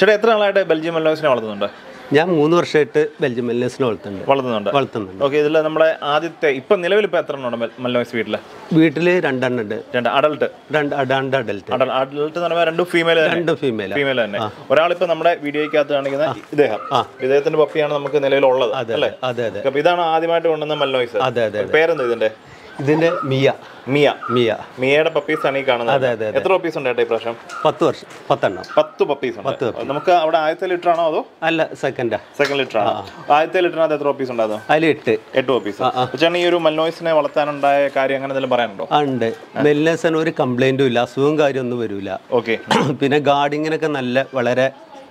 ചേട്ടാ എത്ര നാളായിട്ട് ബെൽജിയം മല്ലോസിനെ വളർത്തുന്നുണ്ട് ഞാൻ മൂന്ന് വർഷമായിട്ട് ബെൽജിയം മെല്ലിനസിനെ വളർത്തുന്നുണ്ട് വളർത്തുന്നുണ്ട് വളർത്തുന്നുണ്ട് ഓക്കെ ഇതിൽ നമ്മുടെ ആദ്യത്തെ ഇപ്പം നിലവിൽ ഇപ്പം എത്ര എണ്ണം ഉണ്ട് മല്ലോസ് വീട്ടിൽ വീട്ടിൽ രണ്ടെണ്ണം ഉണ്ട് രണ്ട് അഡൾട്ട് രണ്ട് രണ്ട് അഡൽറ്റ് അഡൾട്ട് എന്ന് പറയുമ്പോൾ രണ്ടും ഫീമെയിൽ രണ്ട് ഫീമെയിൽ ഫീമെയിൽ തന്നെ ഒരാളിപ്പോ നമ്മുടെ വീഡിയോയ്ക്കകത്ത് കാണിക്കുന്ന ഇദ്ദേഹം ഇദ്ദേഹത്തിന്റെ പപ്പിയാണ് നമുക്ക് നിലവിലുള്ളത് അല്ലേ അതെ അതെ അപ്പൊ ഇതാണ് ആദ്യമായിട്ട് കൊണ്ടുവന്ന മല്ലോയ്സ് അതെ അതെ പേരെന്താ ഇതിന്റെ ഇതിന്റെ മിയ മിയ മിയ മിയയുടെ പപ്പീസ് ആണ് ഈ കാണുന്നത് അതെ, അതെ, എത്ര പപ്പീസ് ഉണ്ട് ചേട്ടാ ഈ പ്രാവശ്യം പത്ത് വർഷം പത്തെണ്ണം പത്ത് പപ്പീസ് ഉണ്ട് നമുക്ക് അവിടെ ആദ്യത്തെ ലിറ്റർ ആണോ അതോ അല്ല സെക്കൻഡാ സെക്കൻഡ് ലിറ്റർ ആണോ ആദ്യത്തെ ലിറ്ററിനകത്ത് എത്ര പപ്പീസ് ഉണ്ടാകും അതിൽ എട്ട് എട്ട് പപ്പീസ് ചേട്ടൻ ഈ ഒരു മല്ലോയ്സിനെ വളർത്താനുണ്ടായ കാര്യം അങ്ങനെ എന്തെങ്കിലും പറയാനുണ്ടോ ആ, ഉണ്ട് മെല്ലിനസിന് ഒരു കംപ്ലൈന്റും ഇല്ല അസുഖവും കാര്യമൊന്നും വരില്ല ഓക്കെ പിന്നെ ഗാർഡിങ്ങിനൊക്കെ നല്ല വളരെ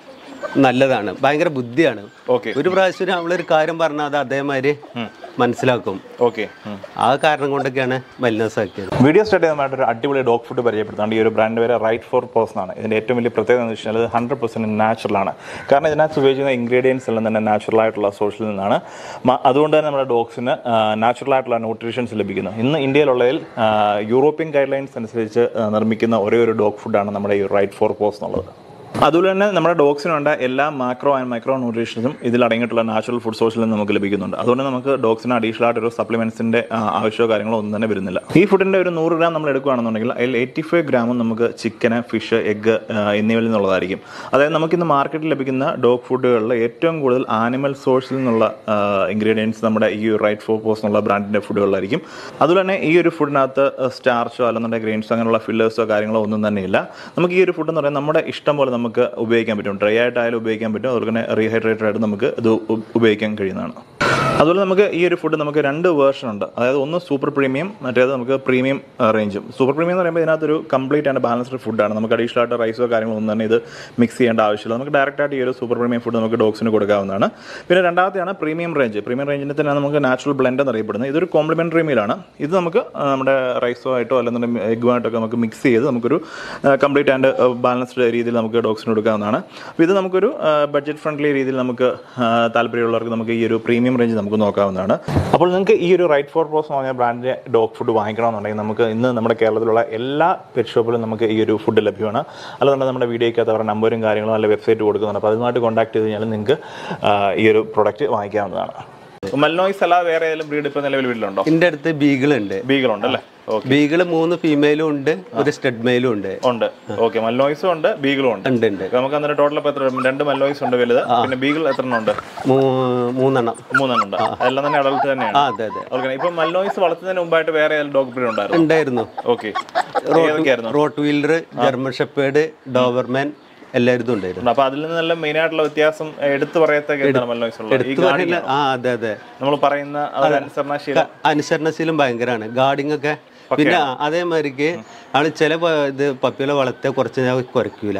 നല്ലതാണ് ഭയങ്കര ബുദ്ധിയാണ് ഓക്കെ ഒരു പ്രാവശ്യം നമ്മളൊരു കാര്യം പറഞ്ഞാൽ അത് അതേമാതിരി മനസ്സിലാക്കും ഓക്കെ ആ കാരണം കൊണ്ടൊക്കെയാണ് മെല്ലിനസ് ആക്കിയത് വീഡിയോ സ്റ്റാർട്ട് ചെയ്യുന്നതായിട്ട് ഒരു അടിപൊളി ഡോഗ് ഫുഡ് പരിചയപ്പെടുത്താണ്ട് ഈ ഒരു ബ്രാൻഡ് പേര് റൈറ്റ് ഫോർ പേഴ്സൺ ആണ് ഇതിന്റെ ഏറ്റവും വലിയ പ്രത്യേകത എന്ന് വെച്ചാൽ ഹൺഡ്രഡ് പെർസെന്റ് നാച്ചുറൽ ആണ് കാരണം ഇതിനകത്ത് ഉപയോഗിക്കുന്ന ഇൻഗ്രീഡിയൻസ് എല്ലാം തന്നെ നാച്ചുറൽ ആയിട്ടുള്ള സോഴ്സിൽ നിന്നാണ് മ- അതുകൊണ്ട് തന്നെ നമ്മുടെ ഡോഗ്സിന് നാച്ചുറൽ ആയിട്ടുള്ള ന്യൂട്രീഷൻസ് ലഭിക്കുന്നു ഇന്ന് ഇന്ത്യയിലുള്ളതിൽ ആ, യൂറോപ്യൻ ഗൈഡ് ലൈൻസ് അനുസരിച്ച് ആ, നിർമ്മിക്കുന്ന ഒരേ ഒരു ഡോഗ് ഫുഡാണ് നമ്മുടെ ഈ റൈറ്റ് ഫോർ പേഴ്സ് എന്നുള്ളത് അതുപോലെ തന്നെ നമ്മുടെ ഡോഗ്സിന് വേണ്ട എല്ലാ മാക്രോ ആൻഡ് മൈക്രോ ന്യൂട്രീഷൻസും ഇതിൽ അടങ്ങിയിട്ടുള്ള നാച്ചുറൽ ഫുഡ് സോഴ്സിൽ നിന്ന് നമുക്ക് ലഭിക്കുന്നുണ്ട് അതുകൊണ്ട് നമുക്ക് ഡോഗ്സിന് അഡീഷണൽ ആയിട്ട് ഒരു സപ്ലിമെന്റ്സിന്റെ ആവശ്യമോ കാര്യങ്ങളോ ഒന്നും തന്നെ വരുന്നില്ല ഈ ഫുഡിന്റെ ഒരു നൂറ് ഗ്രാം നമ്മൾ എടുക്കുകയാണെന്നുണ്ടെങ്കിൽ അതിൽ എയ്റ്റി ഫൈവ് ഗ്രാമും നമുക്ക് ചിക്കന് ഫിഷ് എഗ്ഗ് എന്നിവയിൽ നിന്നുള്ളതായിരിക്കും അതായത് നമുക്കിന്ന് മാർക്കറ്റിൽ ലഭിക്കുന്ന ഡോഗ് ഫുഡുകളിൽ ഏറ്റവും കൂടുതൽ ആനിമൽ സോഴ്സിൽ നിന്നുള്ള ഇൻഗ്രീഡിയൻസ് നമ്മുടെ ഈ റൈറ്റ് ഫോർ പോസ് എന്നുള്ള ബ്രാൻഡിന്റെ ഫുഡുകളിലായിരിക്കും അതുപോലെ തന്നെ ഈ ഒരു ഫുഡിനകത്ത് സ്റ്റാർച്ചോ അല്ലെന്നുണ്ടെങ്കിൽ ഗ്രെയിൻസോ അങ്ങനെയുള്ള ഫില്ലേഴ്സോ കാര്യങ്ങളോ ഒന്നും തന്നെ ഇല്ല നമുക്ക് ഈ ഒരു ഫുഡ് എന്ന് പറയുന്നത് നമ്മുടെ ഇഷ്ടം പോലെ നമുക്ക് ഉപയോഗിക്കാൻ പറ്റും ഡ്രൈ ആയിട്ടായാലും ഉപയോഗിക്കാൻ പറ്റും അതുപോലെ തന്നെ റീഹൈഡ്രേറ്റഡ് ആയിട്ട് നമുക്ക് ഇത് ഉ- ഉപയോഗിക്കാൻ കഴിയുന്നതാണ് അതുപോലെ നമുക്ക് ഈ ഒരു ഫുഡ് നമുക്ക് രണ്ട് വേർഷൻ ഉണ്ട് അതായത് ഒന്ന് സൂപ്പർ പ്രീമിയം മറ്റേത് നമുക്ക് പ്രീമിയം റേഞ്ചും സൂപ്പർ പ്രീമിയം എന്ന് പറയുമ്പോൾ ഇതിനകത്തൊരു കംപ്ലീറ്റ് ആൻഡ് ബാലൻസ്ഡ് ഫുഡാണ് നമുക്ക് അഡീഷണൽ ആയിട്ട് റൈസോ കാര്യങ്ങളോ ഒന്നും തന്നെ ഇത് മിക്സ് ചെയ്യേണ്ട ആവശ്യമില്ല നമുക്ക് ഡയറക്റ്റ് ആയിട്ട് ഈ ഒരു സൂപ്പർ പ്രീമിയം ഫുഡ് നമുക്ക് ഡോഗ്സിന് കൊടുക്കാവുന്നതാണ് പിന്നെ രണ്ടാമത്തെയാണ് പ്രീമിയം റേഞ്ച് പ്രീമിയം റേഞ്ചിന് തന്നെ നമുക്ക് നാച്ചുറൽ ബ്ലെൻഡ് എന്നറിയപ്പെടുന്നത് ഇതൊരു കോംപ്ലിമെന്ററി മീലാണ് ഇത് നമുക്ക് ആ, നമ്മുടെ റൈസോ ആയിട്ടോ അല്ലെന്നുണ്ടെങ്കിൽ എഗ്ഗുമായിട്ടൊക്കെ നമുക്ക് മിക്സ് ചെയ്ത് നമുക്കൊരു കംപ്ലീറ്റ് ആൻഡ് ബാലൻസ്ഡ് രീതിയിൽ നമുക്ക് ഡോഗ്സിന് കൊടുക്കാവുന്നതാണ് അപ്പോൾ ഇത് നമുക്കൊരു ബഡ്ജറ്റ് ഫ്രണ്ട്ലി രീതിയിൽ നമുക്ക് ആ, താല്പര്യമുള്ളവർക്ക് നമുക്ക് ഈ ഒരു പ്രീമിയം റേഞ്ച് നമുക്ക് നോക്കാവുന്നതാണ് അപ്പോൾ നിങ്ങൾക്ക് ഈ ഒരു റൈറ്റ് ഫോർ പ്രോസ് എന്ന് പറഞ്ഞ ബ്രാൻഡിൻ്റെ ഡോഗ് ഫുഡ് വാങ്ങിക്കണമെന്നുണ്ടെങ്കിൽ നമുക്ക് ഇന്ന് നമ്മുടെ കേരളത്തിലുള്ള എല്ലാ പെറ്റ് ഷോപ്പിലും നമുക്ക് ഈ ഒരു ഫുഡ് ലഭ്യമാണ് അല്ലാതെ നമ്മുടെ വീഡിയോയ്ക്കകത്ത് അവരുടെ നമ്പറും കാര്യങ്ങളും നല്ല വെബ്സൈറ്റ് കൊടുക്കുന്നുണ്ട് അപ്പോൾ അതുമായിട്ട് കോൺടാക്ട് ചെയ്ത് കഴിഞ്ഞാൽ നിങ്ങൾക്ക് ആ, ഈ ഒരു പ്രൊഡക്റ്റ് വാങ്ങിക്കാവുന്നതാണ് മൽനോയ്സ് അല്ലാതെ വേറെ ഏതെങ്കിലും ബ്രീഡ് ഇപ്പോൾ നിലവിൽ വീട്ടിലുണ്ടോ എൻ്റെ അടുത്ത് ബീഗിളുണ്ട് ബീഗളുണ്ടല്ലേ ഓക്കെ ബീഗിള് മൂന്ന് ഫീമെയിലും ഉണ്ട് ഒരു സ്റ്റഡ് മെയിലും ഉണ്ട് ഉണ്ട് ഓക്കെ മൽനോയ്സും ഉണ്ട് ബീഗിളും ഉണ്ട് ഉണ്ട് ഉണ്ട് നമുക്ക് അന്നേരം ടോട്ടൽ ഇപ്പോൾ എത്ര രണ്ട് മൽനോയ്സ് ഉണ്ട് വലുത് പിന്നെ ബീഗിൾ എത്ര എണ്ണം ഉണ്ട് മൂ- മൂന്നെണ്ണം മൂന്നെണ്ണം ഉണ്ട് അതെല്ലാം തന്നെ അഡൽട്ട് തന്നെയാണ് ആ അതെ അതെ ഓക്കെ ഇപ്പൊ മൽനോയ്സ് വളർത്തുന്നതിന് മുമ്പായിട്ട് വേറെ ഏതെങ്കിലും ഡോഗ് ബ്രീഡ് ഉണ്ടായിരുന്നു ഉണ്ടായിരുന്നു ഓക്കെ ഏതൊക്കെയായിരുന്നു rottweiler German shepherd doberman എല്ലാവരും ഉണ്ടായിരുന്നു അപ്പൊ അതിൽ നിന്നെല്ലാം മെയിൻ ആയിട്ടുള്ള വ്യത്യാസം എടുത്തു പറയത്തൊക്കെ എന്താണ് മൽനോയ്സ് ഉള്ളത് ഈ എടുത്തു പറഞ്ഞില്ല ആ അതെ അതെ നമ്മൾ പറയുന്ന ആ ഒരു അനുസരണശീലം അനുസരണശീലം ഭയങ്കരമാണ് ഗാർഡിങ് ഒക്കെ പിന്നെ അതേമാതിരിക്ക് ആള് ചില പ- ഇത് പപ്പികളെ വളർത്തിയ കുറച്ച് ഞാൻ കുറയ്ക്കൂല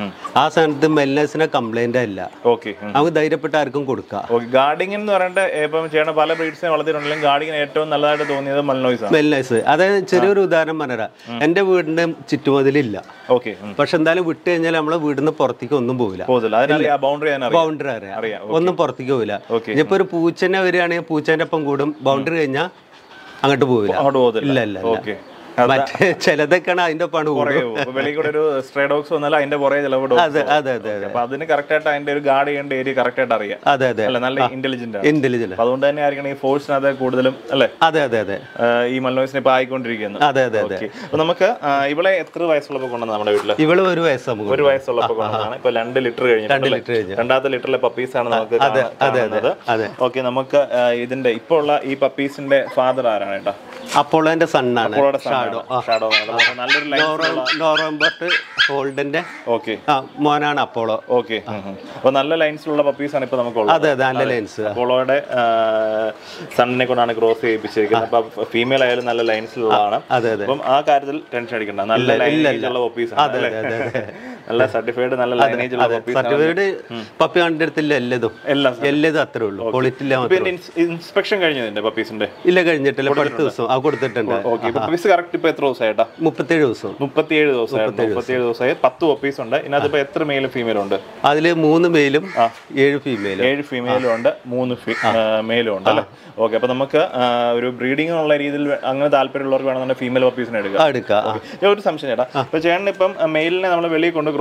ആ സ്ഥാനത്ത് മെല്ലസിനെ കംപ്ലൈന്റ് അല്ല ഓക്കെ നമുക്ക് ധൈര്യപ്പെട്ട് ആർക്കും കൊടുക്കാം ഓക്കെ ഗാർഡിങ് എന്ന് പറഞ്ഞിട്ട് ഇപ്പം ചെയ്യണ പല ബ്രീഡ്സിനെ വളർത്തിയിട്ടുണ്ടെങ്കിലും ഗാർഡിങ്ങിന് ഏറ്റവും നല്ലതായിട്ട് തോന്നിയത് മൽനോയ്സ് ആണ് മെല്ലസ് അതായത് ചെറിയൊരു ഉദാഹരണം പറഞ്ഞുതരാം എൻ്റെ വീടിന്റെ ചുറ്റുമതിലില്ല ഓക്കെ പക്ഷെ എന്തായാലും വിട്ട് കഴിഞ്ഞാൽ നമ്മളെ വീടിന്ന് പുറത്തേക്ക് ഒന്നും പോകില്ല പോകത്തില്ല അതിനറിയാം ബൗണ്ടറി ചെയ്യാൻ അറിയാം ബൗണ്ടറി അറിയാം അറിയാം, ഒന്നും പുറത്തേക്ക് പോകില്ല Okay. ഇനിയിപ്പോ ഒരു പൂച്ചനെ വരികയാണെങ്കിൽ പൂച്ചേന്റെ ഒപ്പം കൂടും ബൗണ്ടറി കഴിഞ്ഞാൽ അങ്ങോട്ട് പോകില്ല അങ്ങോട്ട് പോകത്തില്ല ഇല്ല ഇല്ല ഇല്ല. ഓക്കെ മറ്റേ ചിലതൊക്കെയാണ് അതിന്റെ ഒപ്പാണ് കൂടും വെളിയിൽ കൂടെ ഒരു സ്ട്രേ ഡോഗ്സ് വന്നാൽ അതിന്റെ പുറകെ ചിലവ് dogs അതെ പോകും. അതെ അതെ അതെ അപ്പൊ അതിന് കറക്റ്റ് ആയിട്ട് അതിന്റെ ഒരു ഗാർഡ് ചെയ്യേണ്ട ഏരിയ കറക്റ്റ് ആയിട്ട് അറിയാം അതെ അതെ അല്ല നല്ല ഇന്റലിജന്റ് ആണ് ഇന്റലിജന്റ് അപ്പൊ അതുകൊണ്ട് തന്നെ ആയിരിക്കണം ഈ ഫോഴ്സിനകത്ത് കൂടുതലും അല്ലെ അതെ അതെ അതെ ഈ മൽനോയ്സിനെ ഇപ്പൊ ആയിക്കൊണ്ടിരിക്കുന്നത് അതെ അതെ അതെ ഓക്കെ അപ്പൊ നമുക്ക് ആ, ഇവളെ എത്ര വയസ്സുള്ളപ്പോ കൊണ്ടുവന്ന നമ്മുടെ വീട്ടില് ഇവള് ഒരു വയസ്സ് നമുക്ക് ഒരു വയസ്സുള്ളപ്പോ കൊണ്ടുവന്നതാണ് ഇപ്പൊ രണ്ട് ലിറ്റർ കഴിഞ്ഞിട്ട് ലിറ്റർ കഴിഞ്ഞു രണ്ടാമത്തെ ലിറ്ററിലെ പപ്പീസ് ആണ് നമുക്ക് അതെ, കാണാ- അതെ, കാണുന്നത് അതെ. ഓക്കെ നമുക്ക് ആ, ഇതിന്റെ ഇപ്പൊ ഉള്ള ഈ പപ്പീസിന്റെ ഫാദർ ആരാണ് കേട്ടോ അപ്പോളോന്റെ സണ്ണാണ് അപ്പോളോടെ ഷാഡോ നല്ലൊരു ലൈൻ നോറംബർട്ട് ഹോൾഡന്റെ ഓക്കെ ആ മോനാണ് അപ്പോളോ ഓക്കെ അപ്പൊ നല്ല ലൈൻസിലുള്ള പപ്പീസ് ആണ് ഇപ്പൊ നമുക്കുള്ളത് അതെ അതെ നല്ല ലെൻസ് അപ്പോളോയുടെ സണ്ണിനെ കൊണ്ടാണ് ക്രോസ് ചെയ്യിപ്പിച്ചിരിക്കുന്നത് അപ്പൊ ഫീമെയിൽ ആയാലും നല്ല ലൈൻസിലുള്ളതാണ് അതെ അതെ അപ്പം ആ കാര്യത്തിൽ ടെൻഷൻ അടിക്കണ്ട നല്ല ലൈനേജ് ഉള്ള പപ്പീസ് ആണ് അല്ലേ? അതെ, അതെ. നല്ല സർട്ടിഫൈഡ് നല്ല ലൈനേജ് ഉള്ള പപ്പീസ് ആണ് സർട്ടിഫിക്കറ്റ് പപ്പി കണ്ടെടുത്തില്ല എല്ലതും എല്ലാം എല്ലതും അത്രേ ഉള്ളൂ ക്വാളിറ്റി ഇല്ല മാത്രം പിന്നെ ഇൻസ്പെക്ഷൻ കഴിഞ്ഞു ഇതിന്റെ പപ്പീസിന്റെ ഇല്ല കഴിഞ്ഞിട്ടില്ല ഇപ്പൊ അടുത്ത ദിവസം ആ കൊടുത്തിട്ടുണ്ട് ഓക്കെ ഇപ്പൊ പപ്പീസ് കറക്റ്റ് ഇപ്പൊ എത്ര ദിവസമായിട്ടാ മുപ്പത്തേഴ് ദിവസം മുപ്പത്തിയേഴ് ദിവസമായിരുന്നു മുപ്പത്തിയേഴ് ദിവസമായി പത്ത് പപ്പീസ് ഉണ്ട് ഇതിനകത്ത് ഇപ്പൊ എത്ര മെയിലും ഫീമെയിലും ഉണ്ട് അതില് മൂന്ന് മെയിലും ഏഴ് ഫീമെയിലും ഏഴ് ഫീമെയിലും ഉണ്ട് മൂന്ന് മെയിലും ഉണ്ട് അല്ലേ ഓക്കെ അപ്പൊ നമുക്ക് ആ, ഒരു ബ്രീഡിംഗ് എന്നുള്ള രീതിയിൽ വേ- അങ്ങനെ താല്പര്യമുള്ളവർക്ക് വേണമെന്നുണ്ടെങ്കിൽ ഫീമെയിൽ പപ്പീസിനെ എടുക്കാം എടുക്കാം ഞാൻ ഒരു സംശയം ചേട്ടാ ഇപ്പൊ ചേട്ടൻ ഇപ്പം മെയിലിനെ നമ്മൾ വെളിയിൽ കൊണ്ട്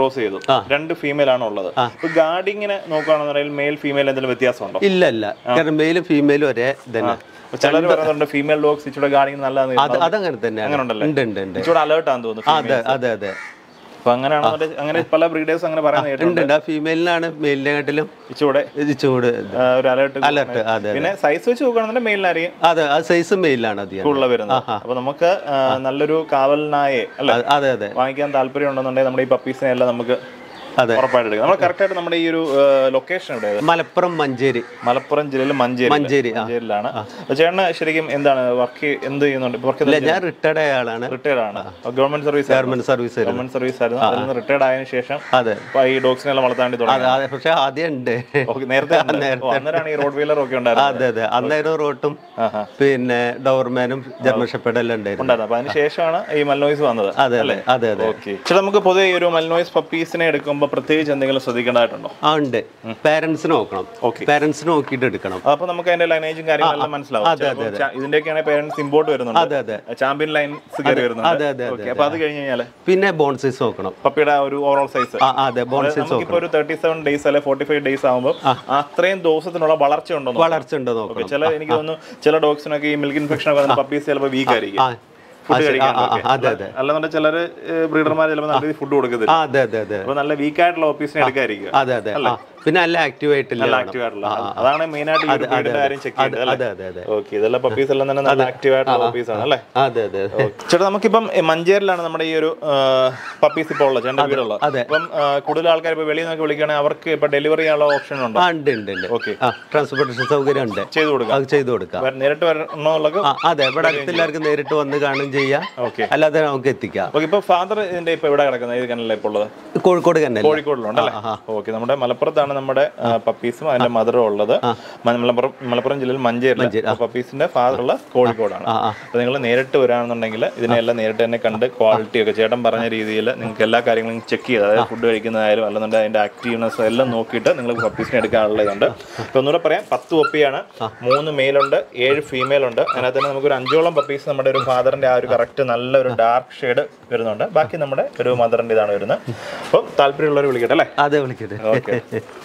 ക്രോസ് ചെയ്തു രണ്ട് ഫീമെയിൽ ആണ് ഉള്ളത് ഇപ്പൊ ഗാർഡിങ്ങിനെ നോക്കുകയാണെന്നുണ്ടെങ്കിൽ മെയിൽ ഫീമെയിൽ എന്തെങ്കിലും വ്യത്യാസമുണ്ടോ ഇല്ല ഇല്ല കാരണം മെയിലും ഫീമെയിലും ഒരേ തന്നെ ചിലർ പറയുന്നുണ്ട് ഫീമെയിൽ ഡോഗ്സ് ഇച്ചിരി ഗാർഡിങ് നല്ലതാണ് അത് അതങ്ങനെ തന്നെയാണ് അങ്ങനെ ഉണ്ടല്ലേ? ഉണ്ട് ഉണ്ട് ഉണ്ട് ഇച്ചിരി അലേർട്ട് ആണെന്ന് തോന്നുന്നു അതെ അതെ അതെ അപ്പൊ അങ്ങനെയാണെന്നുണ്ടെങ്കിൽ അങ്ങനെ പല ബ്രീഡേഴ്സ് അങ്ങനെ പറയുന്നത് കേട്ടിട്ടുണ്ട് ഉണ്ട് ഉണ്ട് ആ ഫീമെയിലിനാണ് മെയിലിനെക്കാട്ടിലും ഇച്ചിരി ഇത് ചൂട് ആ, ഒരു അലേർട്ട് അലർട്ട് അതെ പിന്നെ സൈസ് വെച്ച് നോക്കുകയാണെന്നുണ്ടെങ്കിൽ മെയിലിനായിരിക്കും അതെ ആ സൈസ് മെയിലാണ് അധികം കൂടുതൽ വരുന്നത് അപ്പൊ നമുക്ക് ആ, നല്ലൊരു കാവലിനായെ അല്ലെ അ- അതെ അതെ വാങ്ങിക്കാൻ താല്പര്യം ഉണ്ടെന്നുണ്ടെങ്കിൽ നമ്മുടെ ഈ പപ്പീസിനെ എല്ലാം നമുക്ക് അതെ ഉറപ്പായിട്ട് എടുക്കാം നമ്മൾ കറക്റ്റ് ആയിട്ട് നമ്മുടെ ഈ ഒരു ലൊക്കേഷൻ എവിടെ മലപ്പുറം മഞ്ചേരി മലപ്പുറം ജില്ലയിൽ മഞ്ചേരി മഞ്ചേരി ആ മഞ്ചേരിയിലാണ് അപ്പൊ ചേട്ടന് ശരിക്കും എന്താണ് വർക്ക് എന്ത് ചെയ്യുന്നുണ്ട് വർക്ക് ഇല്ല ഞാൻ റിട്ടയർഡ് ആയ ആളാണ് റിട്ടയർഡ് ആണ് government service government service government service ആയിരുന്നു അതിൽ നിന്ന് റിട്ടയർഡ് ആയതിനു ശേഷം അതെ ഇപ്പൊ ഈ ഡോഗ്സിനെ എല്ലാം വളർത്താൻ വേണ്ടി തുടങ്ങി അതെ അതെ പക്ഷെ ആദ്യം ഉണ്ട് ഓക്കെ നേരത്തെ ഉണ്ട്. ഓ, അന്നേരമാണ് ഈ റോഡ് വീലർ ഒക്കെ ഉണ്ടായിരുന്നത് അതെ അതെ അന്നേരം റോട്ടും ആഹാ. പിന്നെ ഡോർമാനും ജർമ്മൻ ഷെപ്പേർഡ് എല്ലാം ഉണ്ടായിരുന്നു ഉണ്ടായിരുന്നു അപ്പൊ അതിന് ശേഷമാണ് ഈ മൽനോയ്സ് വന്നത് അതെ അതെ അതെ അതെ ഓക്കെ പക്ഷെ നമുക്ക് പൊതുവെ ഈ ഒരു മൽനോയ്സ് പപ്പീസിനെ എടുക്കുമ്പോൾ പ്രത്യേകിച്ച് എന്തെങ്കിലും ശ്രദ്ധിക്കേണ്ടതായിട്ടുണ്ടോ ആ ഉണ്ട് പാരന്റ്സ് നോക്കണം Okay. പാരന്റ്സ് നോക്കിയിട്ട് എടുക്കണം അപ്പൊ നമുക്ക് അതിന്റെ ലൈനേജും കാര്യങ്ങളെല്ലാം മനസ്സിലാവും ചിലപ്പോൾ ചാ- ഇതിന്റെയൊക്കെയാണ് പേരൻസ് ഇമ്പോർട്ട് വരുന്നുണ്ട് അതെ അതെ ചാമ്പ്യൻ ലൈൻസ് കയറി വരുന്നുണ്ട് അതെ, അതെ, ഓക്കെ അപ്പൊ അത് കഴിഞ്ഞ് കഴിഞ്ഞാല് പിന്നെ ബോൺ സൈസ് നോക്കണം പപ്പിയുടെ ആ ഒരു ഓവറോൾ സൈസ് ആ ആ, അതെ ബോൺ സൈസ് നമുക്കിപ്പോ ഒരു തേർട്ടി സെവൻ ഡേയ്സ് അല്ലെ ഫോർട്ടി ഫൈവ് ഡേയ്സ് ആകുമ്പോൾ അത്രയും ദിവസത്തിനുള്ള വളർച്ച ഉണ്ടോ വളർച്ച ഉണ്ടോ നോക്കണം ചില എനിക്ക് തോന്നുന്നു ചില ഡോഗ്സിനൊക്കെ ഈ മിൽക്ക് ഇൻഫെക്ഷൻ ഒക്കെ പപ്പീസ് ചിലപ്പോൾ വീക്ക് ആയിരിക്കും ആ ഫുഡ് ആ, കഴിക്കാനൊക്കെ ആ, അതെ അതെ അല്ലാന്നുണ്ടെങ്കിൽ ചിലര് ബ്രീഡർമാർ ചിലപ്പോൾ നല്ല രീതിയിൽ ഫുഡ് കൊടുക്കത്തില്ല ആ അതെ അതെ അതെ അപ്പൊ നല്ല വീക്ക് ആയിട്ടുള്ള ഓഫീസിനെ എടുക്കായിരിക്കും അതെ അതെ ആ പിന്നെ നല്ല ആക്റ്റീവ് ആയിട്ടില്ല നല്ല ആക്റ്റീവ് ആയിട്ടുള്ള അതാണ് മെയിൻ ആയിട്ട് ഈ ഒരു breed ന്റെ കാര്യം ചെക്ക് ചെയ്യേണ്ടത് അതെ അതെ അതെ ഓക്കെ ഇതെല്ലാം പപ്പീസ് എല്ലാം തന്നെ നല്ല ആക്റ്റീവ് ആയിട്ടുള്ള ഓഫീസ് ആണ് അല്ലേ അതെ അതെ അതെ ചേട്ടാ നമുക്കിപ്പം എ, മഞ്ചേരിയിലാണ് നമ്മുടെ ഈ ഒരു പപ്പീസ് ഇപ്പോൾ ഉള്ളത് ചേട്ടൻ്റെ വീടുള്ളത് അതെ. അപ്പം ആ, കൂടുതൽ ആൾക്കാർ ഇപ്പോൾ വെളിയിൽ നിന്നൊക്കെ വിളിക്കുകയാണെങ്കിൽ അവർക്ക് ഇപ്പൊ ഡെലിവറി ചെയ്യാനുള്ള ഓപ്ഷൻ ഉണ്ടോ ആ ഉണ്ട് ഉണ്ട് ഉണ്ട് ഓക്കെ ആ ട്രാൻസ്പോർട്ടേഷൻ സൗകര്യം ഉണ്ട് ചെയ്തു കൊടുക്കാം അത് ചെയ്തു കൊടുക്കാം വര- നേരിട്ട് വരണമെന്നുള്ളത് ആ അതെ ഇവിടെ അടുത്തെല്ലാവർക്കും നേരിട്ട് വന്ന് കാണുകയും ചെയ്യാം ഓക്കെ അല്ലാതെ നമുക്ക് എത്തിക്കാം ഓക്കെ ഇപ്പൊ ഫാദർ ഇതിന്റെ ഇപ്പൊ എവിടെ കിടക്കുന്നത് ഏത് കനലിലാണ് ഇപ്പോൾ ഉള്ളത് കോഴിക്കോട് തന്നെ കോഴിക്കോടിലുണ്ടല്ലേ ഓക്കെ നമ്മുടെ മലപ്പുറത്താണ് നമ്മുടെ പപ്പീസും അതിന്റെ മദറും ഉള്ളത് മ- മലപ്പുറം മലപ്പുറം ജില്ലയിൽ മഞ്ചേരിയിലാണ് പപ്പീസിന്റെ ഫാദർ ഉള്ള കോഴിക്കോടാണ് ആ, ആ. അപ്പൊ നിങ്ങൾ നേരിട്ട് വരാണെന്നുണ്ടെങ്കിൽ ഇതിനെല്ലാം നേരിട്ട് തന്നെ കണ്ട് ക്വാളിറ്റി ഒക്കെ ചേട്ടൻ പറഞ്ഞ രീതിയിൽ നിങ്ങൾക്ക് എല്ലാ കാര്യങ്ങളും ചെക്ക് ചെയ്ത് അതായത് ഫുഡ് കഴിക്കുന്നതായാലും അല്ലെന്നുണ്ടെങ്കിൽ അതിന്റെ ആക്റ്റീവ്നെസ് എല്ലാം നോക്കിയിട്ട് നിങ്ങൾ പപ്പീസിനെ എടുക്കാനുള്ളതുണ്ട് ഇപ്പൊ ഒന്നുകൂടെ പറയാം പത്ത് പപ്പിയാണ് മൂന്ന് മെയിലുണ്ട് ഏഴ് ഫീമെയിൽ ഉണ്ട് അതിനകത്ത് തന്നെ നമുക്ക് ഒരു അഞ്ചോളം പപ്പീസ് നമ്മുടെ ഒരു ഫാദറിന്റെ ആ ഒരു കറക്റ്റ് നല്ല ഒരു ഡാർക്ക് ഷെയ്ഡ് വരുന്നുണ്ട് ബാക്കി നമ്മുടെ ഒരു മദറിന്റെ ഇതാണ് വരുന്നത് അപ്പം താല്പര്യമുള്ളവർ വിളിക്കട്ടെ അല്ലേ അതെ വിളിക്കട്ടെ ഓക്കെ